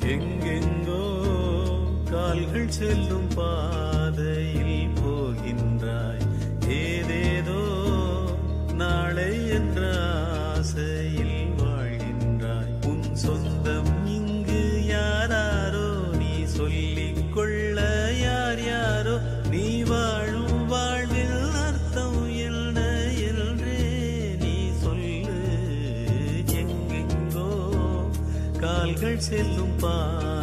எங்கெங்கோ கால்கள் செல்லும் பாதையில் போகின்றாய் ஏதேதோ நாளை என்ற ஆசையில் வாழ்கின்றாய் உன் சொந்தம் இங்கு யாராரோ நீ சொல்லிக் கொள்ள யார் யாரோ நீ வாழும் வாழ்வில் அர்த்தம் என்ன என்றே நீ சொல்லு எங்கெங்கோ கால்கள் செல்லும் பா